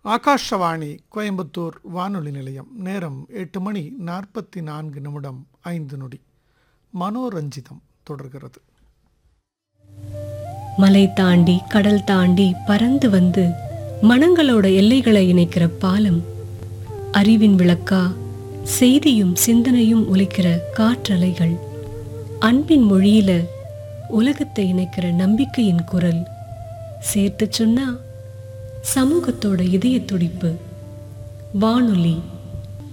ஆகாஷவாணி கோயம்புத்தூர் வானொலி நிலையம் நேரம் எட்டு மணி நாற்பத்தி நான்கு நிமிடம் ஐந்து நொடி மனோரஞ்சிதம் தொடர்கிறது மலை தாண்டி கடல் தாண்டி பறந்து வந்து மனங்களோட எல்லைகளை இணைக்கிற பாலம் அறிவின் விளக்கா செய்தியும் சிந்தனையும் ஒலிக்கிற காற்றலைகள் அன்பின் மொழியில உலகத்தை இணைக்கிற நம்பிக்கையின் குரல் சேர்த்து சொன்னா சமூகத்தோட இதய துடிப்பு வானொலி